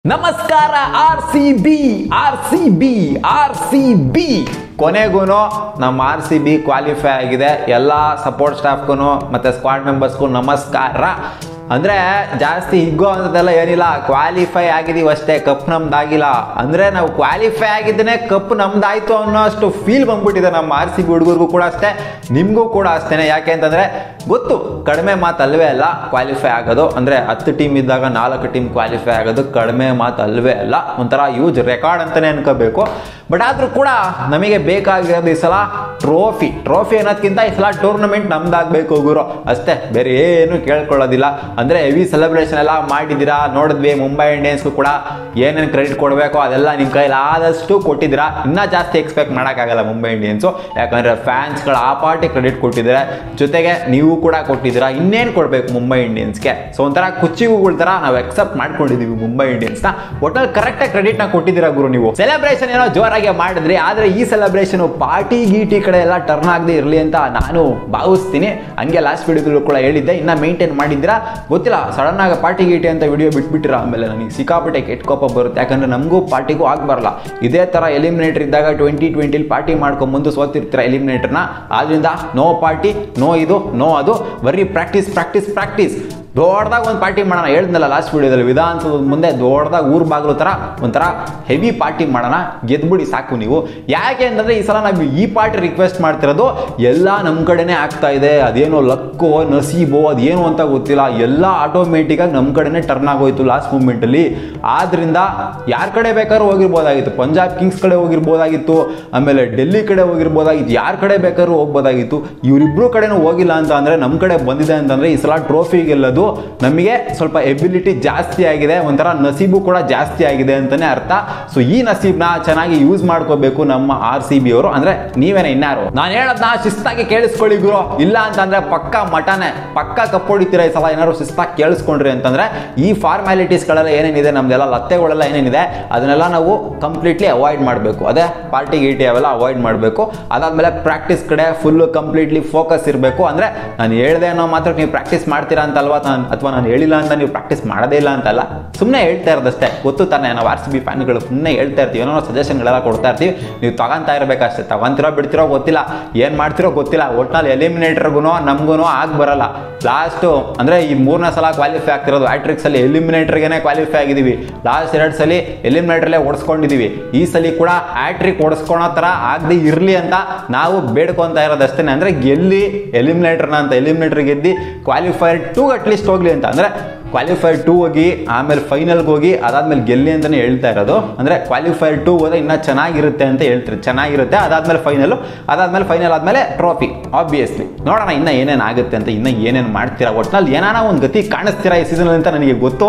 ನಮಸ್ಕಾರ R C B R C B R C B ಕೊನೆಗೂ ನಮ್ಮ ಆರ್ ಸಿ ಬಿ ಕ್ವಾಲಿಫೈ ಆಗಿದೆ ಎಲ್ಲ ಸಪೋರ್ಟ್ ಸ್ಟಾಫ್ಗೂ ಮತ್ತು ಸ್ಕ್ವಾಡ್ ಮೆಂಬರ್ಸ್ಗೂ ನಮಸ್ಕಾರ ಅಂದರೆ ಜಾಸ್ತಿ ಹಿಗ್ಗೋ ಅಂಥದ್ದೆಲ್ಲ ಏನಿಲ್ಲ ಕ್ವಾಲಿಫೈ ಆಗಿದೀವಿ ಅಷ್ಟೇ ಕಪ್ ನಮ್ದಾಗಿಲ್ಲ ಅಂದರೆ ನಾವು ಕ್ವಾಲಿಫೈ ಆಗಿದ್ದೇನೆ ಕಪ್ ನಮ್ದಾಯ್ತು ಅನ್ನೋ ಅಷ್ಟು ಫೀಲ್ ಬಂದ್ಬಿಟ್ಟಿದೆ ನಮ್ಮ ಆರ್ ಸಿ ಬಿ ಹುಡುಗರಿಗೂ ಕೂಡ ಅಷ್ಟೇ ನಿಮಗೂ ಕೂಡ ಅಷ್ಟೇ ಯಾಕೆ ಅಂತಂದರೆ ಗೊತ್ತು ಕಡಿಮೆ ಮಾತು ಅಲ್ವೇ ಅಲ್ಲ ಕ್ವಾಲಿಫೈ ಆಗೋದು ಅಂದರೆ ಹತ್ತು ಟೀಮ್ ಇದ್ದಾಗ ನಾಲ್ಕು ಟೀಮ್ ಕ್ವಾಲಿಫೈ ಆಗೋದು ಕಡಿಮೆ ಮಾತು ಅಲ್ವೇ ಅಲ್ಲ ಒಂಥರ ಯೂಜ್ ರೆಕಾರ್ಡ್ ಅಂತಲೇ ಅನ್ಕೋಬೇಕು ಬಟ್ ಆದರೂ ಕೂಡ ನಮಗೆ ಬೇಕಾಗಿರೋದು ಈ ಸಲ ಟ್ರೋಫಿ ಟ್ರೋಫಿ ಅನ್ನೋದಕ್ಕಿಂತ ಈ ಸಲ ಟೂರ್ನಮೆಂಟ್ ನಮ್ದಾಗಬೇಕು ಗುರು ಅಷ್ಟೇ ಬೇರೆ ಏನು ಕೇಳ್ಕೊಳ್ಳೋದಿಲ್ಲ ಅಂದರೆ ಹೆವಿ ಸೆಲೆಬ್ರೇಷನ್ ಎಲ್ಲ ಮಾಡಿದ್ದೀರಾ ನೋಡಿದ್ವಿ ಮುಂಬೈ ಇಂಡಿಯನ್ಸ್ಗೂ ಕೂಡ ಏನೇನು ಕ್ರೆಡಿಟ್ ಕೊಡಬೇಕೋ ಅದೆಲ್ಲ ನಿಮ್ಮ ಕೈಲಿ ಆದಷ್ಟು ಕೊಟ್ಟಿದ್ದೀರಾ ಇನ್ನೂ ಜಾಸ್ತಿ ಎಕ್ಸ್ಪೆಕ್ಟ್ ಮಾಡೋಕ್ಕಾಗಲ್ಲ ಮುಂಬೈ ಇಂಡಿಯನ್ಸು ಯಾಕಂದರೆ ಫ್ಯಾನ್ಸ್ಗಳು ಆ ಪಾರ್ಟಿ ಕ್ರೆಡಿಟ್ ಕೊಟ್ಟಿದ್ದಾರೆ ಜೊತೆಗೆ ನೀವು ಕೂಡ ಕೊಟ್ಟಿದ್ದೀರಾ ಇನ್ನೇನು ಕೊಡಬೇಕು ಮುಂಬೈ ಇಂಡಿಯನ್ಸ್ಗೆ ಸೊ ಒಂಥರ ಕುಚ್ಚಿಗುಗಳ ಥರ ನಾವು ಎಕ್ಸೆಪ್ಟ್ ಮಾಡ್ಕೊಂಡಿದ್ದೀವಿ ಮುಂಬೈ ಇಂಡಿಯನ್ಸ್ನ ಒಟ್ಟಲ್ಲಿ ಕರೆಕ್ಟಾಗಿ ಕ್ರೆಡಿಟ್ನ ಕೊಟ್ಟಿದ್ದೀರಾ ಗುರು ನೀವು ಸೆಲೆಬ್ರೇಷನ್ ಏನೋ ಜೋರಾಗಿ ಮಾಡಿದ್ರಿ ಆದರೆ ಈ ಸೆಲೆಬ್ರೇಷನ್ ಪಾರ್ಟಿ ಗೀಟಿ ಕಡೆ ಎಲ್ಲ ಟರ್ನ್ ಆಗದೆ ಇರಲಿ ಅಂತ ನಾನು ಭಾವಿಸ್ತೀನಿ ಹಂಗೆ ಲಾಸ್ಟ್ ವಿಡಿಯೋದಲ್ಲೂ ಕೂಡ ಹೇಳಿದ್ದೆ ಇನ್ನ ಮೇಂಟೈನ್ ಮಾಡಿದ್ದೀರಾ ಗೊತ್ತಿಲ್ಲ ಸಡನ್ ಆಗಿ ಪಾರ್ಟಿ ಗೀಟಿ ಅಂತ ವಿಡಿಯೋ ಬಿಟ್ಬಿಟ್ಟಿರ ಆಮೇಲೆ ನನಗೆ ಸಿಕ್ಕಾಪಟ್ಟೆ ಕೆಟ್ಟ ಕೋಪ ಬರುತ್ತೆ ಯಾಕಂದ್ರೆ ನಮಗೂ ಪಾರ್ಟಿಗೂ ಆಗಬಾರಲ್ಲ ಇದೇ ಥರ ಎಲಿಮಿನೇಟರ್ ಇದ್ದಾಗ ಟ್ವೆಂಟಿ ಟ್ವೆಂಟಿಲಿ ಪಾರ್ಟಿ ಮಾಡ್ಕೊಂಬಂದು ಸೋತಿರ್ತೀರ ಎಲಿಮಿನೇಟರ್ನ ಆದ್ರಿಂದ ನೋ ಪಾರ್ಟಿ ನೋ ಇದು ನೋ ಅದು ಬರೀ ಪ್ರಾಕ್ಟೀಸ್ ಪ್ರಾಕ್ಟೀಸ್ ಪ್ರಾಕ್ಟೀಸ್ ದೊಡ್ಡದಾಗ ಒಂದು ಪಾರ್ಟಿ ಮಾಡೋಣ ಹೇಳ್ದಲ್ಲ ಲಾಸ್ಟ್ ವಿಡಿಯೋದಲ್ಲಿ ವಿಧಾನಸೌಧದ ಮುಂದೆ ದೊಡ್ಡದಾಗ ಊರ್ ಬಾಗಿಲು ಥರ ಒಂಥರ ಹೆವಿ ಪಾರ್ಟಿ ಮಾಡೋಣ ಗೆದ್ಬಿಡಿ ಸಾಕು ನೀವು ಯಾಕೆ ಅಂತಂದ್ರೆ ಈ ಸಲ ನಾವು ಈ ಪಾರ್ಟಿ ರಿಕ್ವೆಸ್ಟ್ ಮಾಡ್ತಿರೋದು ಎಲ್ಲ ನಮ್ಮ ಕಡೆನೇ ಆಗ್ತಾ ಇದೆ ಅದೇನೋ ಲಕ್ಕೋ ನಸೀಬೋ ಅದೇನು ಅಂತ ಗೊತ್ತಿಲ್ಲ ಎಲ್ಲ ಆಟೋಮೆಟಿಕಾಗಿ ನಮ್ಮ ಕಡೆನೇ ಟರ್ನ್ ಆಗೋಯ್ತು ಲಾಸ್ಟ್ ಮೂಮೆಂಟಲ್ಲಿ ಆದ್ರಿಂದ ಯಾರ ಕಡೆ ಬೇಕಾದ್ರೂ ಹೋಗಿರ್ಬೋದಾಗಿತ್ತು ಪಂಜಾಬ್ ಕಿಂಗ್ಸ್ ಕಡೆ ಹೋಗಿರ್ಬೋದಾಗಿತ್ತು ಆಮೇಲೆ ಡೆಲ್ಲಿ ಕಡೆ ಹೋಗಿರ್ಬೋದಾಗಿತ್ತು ಯಾರ ಕಡೆ ಬೇಕಾದ್ರೂ ಹೋಗ್ಬೋದಾಗಿತ್ತು ಇವರಿಬ್ರು ಕಡೆನೂ ಹೋಗಿಲ್ಲ ಅಂತ ಅಂದ್ರೆ ನಮ್ಮ ಕಡೆ ಬಂದಿದೆ ಅಂತಂದ್ರೆ ಈ ಸಲ ಟ್ರೋಫಿ ಗೆಲ್ಲೋದು ನಮಗೆ ಸ್ವಲ್ಪ ಎಬಿಲಿಟಿ ಜಾಸ್ತಿ ಆಗಿದೆ ಒಂಥರ ನಸೀಬು ಕೂಡ ಜಾಸ್ತಿ ಆಗಿದೆ ಅಂತಾನೆ ಅರ್ಥ ಸೊ ಈ ನಸೀಬ್ನ ಚೆನ್ನಾಗಿ ಯೂಸ್ ಮಾಡ್ಕೋಬೇಕು ನಮ್ಮ ಆರ್ ಸಿ ಬಿ ಅವರು ಅಂದ್ರೆ ನೀವೇನೆ ಇನ್ನಾರು ನಾನು ಹೇಳದ್ನ ಶಿಸ್ತಾಗಿ ಕೇಳಿಸ್ಕೊಳ್ಳಿ ಗುರು ಇಲ್ಲ ಅಂತಂದ್ರೆ ಪಕ್ಕ ಮಟನೆ ಪಕ್ಕ ಕಪ್ಪೊಡಿತೀರ ಈ ಸಲ ಏನಾದ್ರು ಶಿಸ್ತಾಗಿ ಕೇಳಿಸ್ಕೊಂಡ್ರಿ ಅಂತಂದ್ರೆ ಈ ಫಾರ್ಮ್ಯಾಲಿಟೀಸ್ ಗಳೆಲ್ಲ ಏನೇನಿದೆ ನಮ್ದೆಲ್ಲ ಲತ್ತೆಗಳೆಲ್ಲ ಏನೇನಿದೆ ಅದನ್ನೆಲ್ಲ ನಾವು ಕಂಪ್ಲೀಟ್ಲಿ ಅವಾಯ್ಡ್ ಮಾಡಬೇಕು ಅದೇ ಪಾರ್ಟಿ ಗೀಟಿ ಅವೆಲ್ಲ ಅವಾಯ್ಡ್ ಮಾಡಬೇಕು ಅದಾದ್ಮೇಲೆ ಪ್ರಾಕ್ಟೀಸ್ ಕಡೆ ಫುಲ್ ಕಂಪ್ಲೀಟ್ಲಿ ಫೋಕಸ್ ಇರಬೇಕು ಅಂದ್ರೆ ನಾನು ಹೇಳ್ದೆ ಅನ್ನೋ ಮಾತ್ರ ನೀವು ಪ್ರಾಕ್ಟೀಸ್ ಮಾಡ್ತೀರಾ ಅಂತಲ್ವಾ ಅಥವಾ ನಾನು ಹೇಳಿಲ್ಲ ಅಂತ ನೀವು ಪ್ರಾಕ್ಟೀಸ್ ಮಾಡೋದೇ ಇಲ್ಲ ಅಂತಲ್ಲ ಸುಮ್ಮನೆ ಹೇಳ್ತಾ ಇರೋದಷ್ಟೇ ಗೊತ್ತು ತಾನೆ ನಾವು ಆರ್ ಸಿ ಬಿ ಫ್ಯಾನ್ಗಳು ಸುಮ್ಮನೆ ಹೇಳ್ತಾ ಇರ್ತೀವಿ ಏನೋ ಸಜೆಷನ್ಗಳೆಲ್ಲ ಕೊಡ್ತಾ ಇರ್ತೀವಿ ನೀವು ತಗೊಂತಾ ಇರಬೇಕಷ್ಟೇ ತಗೊಂತಿರೋ ಬಿಡ್ತಿರೋ ಗೊತ್ತಿಲ್ಲ ಏನು ಮಾಡ್ತಿರೋ ಗೊತ್ತಿಲ್ಲ ಒಟ್ನಲ್ಲಿ ಎಲಿಮಿನೇಟರ್ಗೂ ನಮಗೂ ಆಗಿ ಬರಲ್ಲ ಲಾಸ್ಟು ಅಂದರೆ ಈ ಮೂರನೇ ಸಲ ಕ್ವಾಲಿಫೈ ಆಗ್ತಿರೋದು ಅಲ್ಲಿ ಎಲಿಮಿನೇಟರ್ಗೆ ಕ್ವಾಲಿಫೈ ಆಗಿದ್ದೀವಿ ಲಾಸ್ಟ್ ಎರಡು ಸಲ ಎಲಿಮಿನೇಟರ್ಲೇ ಓಡಿಸ್ಕೊಂಡಿದ್ದೀವಿ ಈ ಸಲ ಕೂಡ ಹ್ಯಾಟ್ರಿಕ್ ಓಡಿಸ್ಕೊಳೋ ಥರ ಆಗದೆ ಇರಲಿ ಅಂತ ನಾವು ಬೇಡ್ಕೊತಾ ಇರೋದಷ್ಟೇ ಅಂದರೆ ಗೆಲ್ಲಿ ಎಲಿಮಿನೇಟರ್ನ ಅಂತ ಎಲಿಮಿನೇಟರ್ ಗೆದ್ದು ಕ್ವಾಲಿಫೈರ್ ಟು ಅಟ್ಲೀಸ್ಟ್ ಹೋಗ್ಲಿ ಅಂತ ಅಂದರೆ ಕ್ವಾಲಿಫೈರ್ ಟೂ ಹೋಗಿ ಆಮೇಲೆ ಫೈನಲ್ಗೆ ಹೋಗಿ ಅದಾದ್ಮೇಲೆ ಗೆಲ್ಲಿ ಅಂತಲೇ ಹೇಳ್ತಾ ಇರೋದು ಅಂದರೆ ಕ್ವಾಲಿಫೈರ್ ಟೂ ಹೋದ್ರೆ ಇನ್ನೂ ಚೆನ್ನಾಗಿರುತ್ತೆ ಅಂತ ಹೇಳ್ತಾರೆ ಚೆನ್ನಾಗಿರುತ್ತೆ ಅದಾದ್ಮೇಲೆ ಫೈನಲು ಅದಾದ್ಮೇಲೆ ಫೈನಲ್ ಆದಮೇಲೆ ಟ್ರೋಫಿ ಆಬ್ವಿಯಸ್ಲಿ ನೋಡೋಣ ಇನ್ನೂ ಏನೇನು ಆಗುತ್ತೆ ಅಂತ ಇನ್ನೂ ಏನೇನು ಮಾಡ್ತೀರಾ ಒಟ್ನಲ್ಲಿ ಏನಾನ ಒಂದು ಗತಿ ಕಾಣಿಸ್ತೀರಾ ಈ ಸೀಸನ್ ಅಂತ ನನಗೆ ಗೊತ್ತು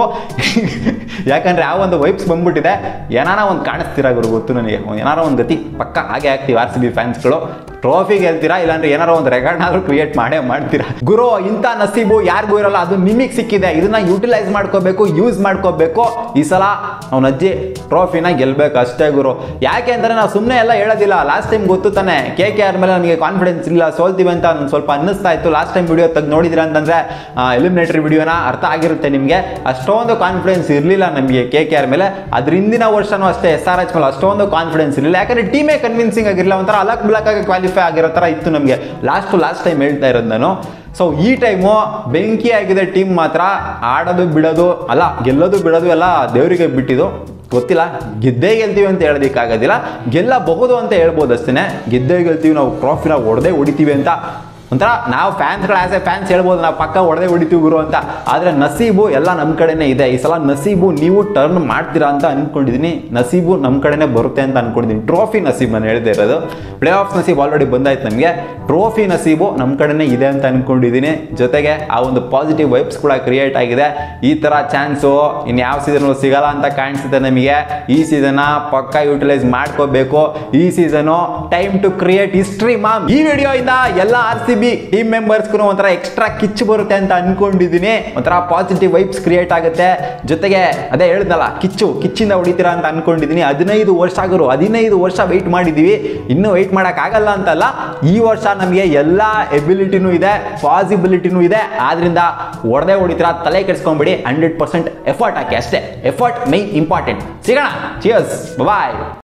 ಯಾಕಂದ್ರೆ ಆ ಒಂದು ವೈಬ್ಸ್ ಬಂದ್ಬಿಟ್ಟಿದೆ ಏನಾನ ಒಂದು ಕಾಣಿಸ್ತೀರಾ ಗುರು ಗೊತ್ತು ನನಗೆ ಏನಾರ ಒಂದು ಗತಿ ಪಕ್ಕ ಹಾಗೆ ಆಗ್ತೀವಿ ಆರ್ ಸಿ ಬಿ ಫ್ಯಾನ್ಸ್ಗಳು ಟ್ರೋಫಿ ಗೆಲ್ತೀರಾ ಇಲ್ಲಾಂದ್ರೆ ಏನಾರೋ ಒಂದು ರೆಕಾರ್ಡ್ನಾದ್ರೂ ಕ್ರಿಯೇಟ್ ಮಾಡೇ ಮಾಡ್ತೀರಾ ಗುರು ಇಂಥ ನಸೀಬು ಯಾರಿಗೂ ಇರಲ್ಲ ಅದು ನಿಮಗೆ ಸಿಕ್ಕಿದೆ ಇದನ್ನ ಯುಟಿಲೈಸ್ ಮಾಡ್ಕೋಬೇಕು ಯೂಸ್ ಮಾಡ್ಕೋಬೇಕು ಈ ಸಲ ಅವ್ನ ಅಜ್ಜಿ ಟ್ರೋಫಿನ ಗೆಲ್ಬೇಕು ಅಷ್ಟೇ ಗುರು ಯಾಕೆ ಅಂದ್ರೆ ನಾವು ಸುಮ್ಮನೆ ಎಲ್ಲ ಹೇಳೋದಿಲ್ಲ ಲಾಸ್ಟ್ ಟೈಮ್ ಗೊತ್ತು ತಾನೆ ಕೆ ಕೆ ಆರ್ ಮೇಲೆ ನನಗೆ ಕಾನ್ಫಿಡೆನ್ಸ್ ಇಲ್ಲ ಸೋಲ್ತೀವಿ ಅಂತ ನನ್ಗೆ ಸ್ವಲ್ಪ ಅನ್ನಿಸ್ತಾ ಇತ್ತು ಲಾಸ್ಟ್ ಟೈಮ್ ವಿಡಿಯೋ ತೆಗೆದು ನೋಡಿದ್ರ ಅಂತಂದ್ರೆ ಎಲಿಮಿನೇಟರಿ ವಿಡಿಯೋನ ಅರ್ಥ ಆಗಿರುತ್ತೆ ನಿಮಗೆ ಅಷ್ಟೊಂದು ಕಾನ್ಫಿಡೆನ್ಸ್ ಇರಲಿಲ್ಲ ನಮಗೆ ಕೆ ಕೆ ಆರ್ ಮೇಲೆ ಅದ್ರ ಹಿಂದಿನ ವರ್ಷನೂ ಅಷ್ಟೇ ಎಸ್ ಆರ್ ಎಚ್ ಮೇಲೆ ಅಷ್ಟೊಂದು ಕಾನ್ಫಿಡೆನ್ಸ್ ಇರಲಿಲ್ಲ ಯಾಕಂದ್ರೆ ಟೀಮೇ ಕನ್ವಿನ್ಸಿಂಗ್ ಆಗಿರಲಿಲ್ಲ ಒಂಥರ ಅಲಕ್ ಬಿಲಕ್ ಆಗಿ ಕ್ವಾಲಿಫೈ ಆಗಿರೋ ಥರ ಇತ್ತು ನಮಗೆ ಲಾಸ್ಟ್ ಲಾಸ್ಟ್ ಟೈಮ್ ಹೇಳ್ತಾ ಇರೋದು ನಾನು ಸೊ ಈ ಟೈಮು ಬೆಂಕಿ ಆಗಿದೆ ಟೀಮ್ ಮಾತ್ರ ಆಡೋದು ಬಿಡೋದು ಅಲ್ಲ ಗೆಲ್ಲೋದು ಬಿಡೋದು ಎಲ್ಲ ದೇವರಿಗೆ ಬಿಟ್ಟಿದ್ದು ಗೊತ್ತಿಲ್ಲ ಗೆದ್ದೇ ಗೆಲ್ತೀವಿ ಅಂತ ಹೇಳೋದಕ್ಕಾಗೋದಿಲ್ಲ ಗೆಲ್ಲಬಹುದು ಅಂತ ಹೇಳ್ಬೋದು ಅಷ್ಟೇ ಗೆದ್ದೇ ಗೆಲ್ತೀವಿ ನಾವು ಟ್ರಾಫಿನ ಹೊಡೆದೇ ಹೊಡಿತೀವಿ ಅಂತ ಒಂಥರ ನಾವು ಫ್ಯಾನ್ಸ್ಗಳು ಆಸ್ ಎ ಫ್ಯಾನ್ಸ್ ಹೇಳ್ಬೋದು ನಾವು ಪಕ್ಕ ಹೊಡೆದೇ ಹೊಡಿತೀವಿ ಗುರು ಅಂತ ಆದರೆ ನಸೀಬು ಎಲ್ಲ ನಮ್ಮ ಕಡೆನೇ ಇದೆ ಈ ಸಲ ನಸೀಬು ನೀವು ಟರ್ನ್ ಮಾಡ್ತೀರಾ ಅಂತ ಅನ್ಕೊಂಡಿದ್ದೀನಿ ನಸೀಬು ನಮ್ಮ ಕಡೆನೇ ಬರುತ್ತೆ ಅಂತ ಅನ್ಕೊಂಡಿದ್ದೀನಿ ಟ್ರೋಫಿ ನಸೀಬ್ ನಾನು ಹೇಳ್ದೆ ಇರೋದು ಪ್ಲೇ ಆಫ್ ನಸೀಬ್ ಆಲ್ರೆಡಿ ಬಂದಾಯ್ತು ನಮಗೆ ಟ್ರೋಫಿ ನಸೀಬು ನಮ್ಮ ಕಡೆನೇ ಇದೆ ಅಂತ ಅನ್ಕೊಂಡಿದ್ದೀನಿ ಜೊತೆಗೆ ಆ ಒಂದು ಪಾಸಿಟಿವ್ ವೈಬ್ಸ್ ಕೂಡ ಕ್ರಿಯೇಟ್ ಆಗಿದೆ ಈ ಥರ ಚಾನ್ಸು ಇನ್ನು ಯಾವ ಸೀಸನ್ ಸಿಗಲ್ಲ ಅಂತ ಕಾಣಿಸುತ್ತೆ ನಮಗೆ ಈ ಸೀಸನ್ನ ಪಕ್ಕ ಯೂಟಿಲೈಸ್ ಮಾಡ್ಕೋಬೇಕು ಈ season time to create history ಮಾಮ್ ಈ ವಿಡಿಯೋ ಇಂದ ಎಲ್ಲ ಆರ್ ಸಿ ಬಿ ಟೀಮ್ ಮೆಂಬರ್ಸ್ಗೂ ಒಂಥರ ಎಕ್ಸ್ಟ್ರಾ ಕಿಚ್ಚು ಬರುತ್ತೆ ಅಂತ ಅನ್ಕೊಂಡಿದ್ದೀನಿ ಒಂಥರ ಪಾಸಿಟಿವ್ ವೈಬ್ಸ್ ಕ್ರಿಯೇಟ್ ಆಗುತ್ತೆ ಜೊತೆಗೆ ಅದೇ ಹೇಳಿದ್ನಲ್ಲ ಕಿಚ್ಚು ಕಿಚ್ಚಿಂದ ಹೊಡಿತೀರಾ ಅಂತ ಅನ್ಕೊಂಡಿದ್ದೀನಿ ಹದಿನೈದು ವರ್ಷ ಆಗೋರು ಹದಿನೈದು ವರ್ಷ ವೆಯ್ಟ್ ಮಾಡಿದ್ದೀವಿ ಇನ್ನೂ ವೆಯ್ಟ್ ಮಾಡೋಕ್ಕಾಗಲ್ಲ ಅಂತಲ್ಲ ಈ ವರ್ಷ ನಮಗೆ ಎಲ್ಲ ಎಬಿಲಿಟಿನೂ ಇದೆ ಪಾಸಿಬಿಲಿಟಿನೂ ಇದೆ ಆದ್ರಿಂದ ಹೊಡೆದೇ ಹೊಡಿತೀರಾ ತಲೆ ಕೆಡಿಸ್ಕೊಂಬಿಡಿ ಹಂಡ್ರೆಡ್ ಪರ್ಸೆಂಟ್ ಎಫರ್ಟ್ ಹಾಕಿ ಅಷ್ಟೇ ಎಫರ್ಟ್ ಮೈನ್ ಇಂಪಾರ್ಟೆಂಟ್ ಸಿಗೋಣ ಚಿಯರ್ಸ್ ಬಾಯ್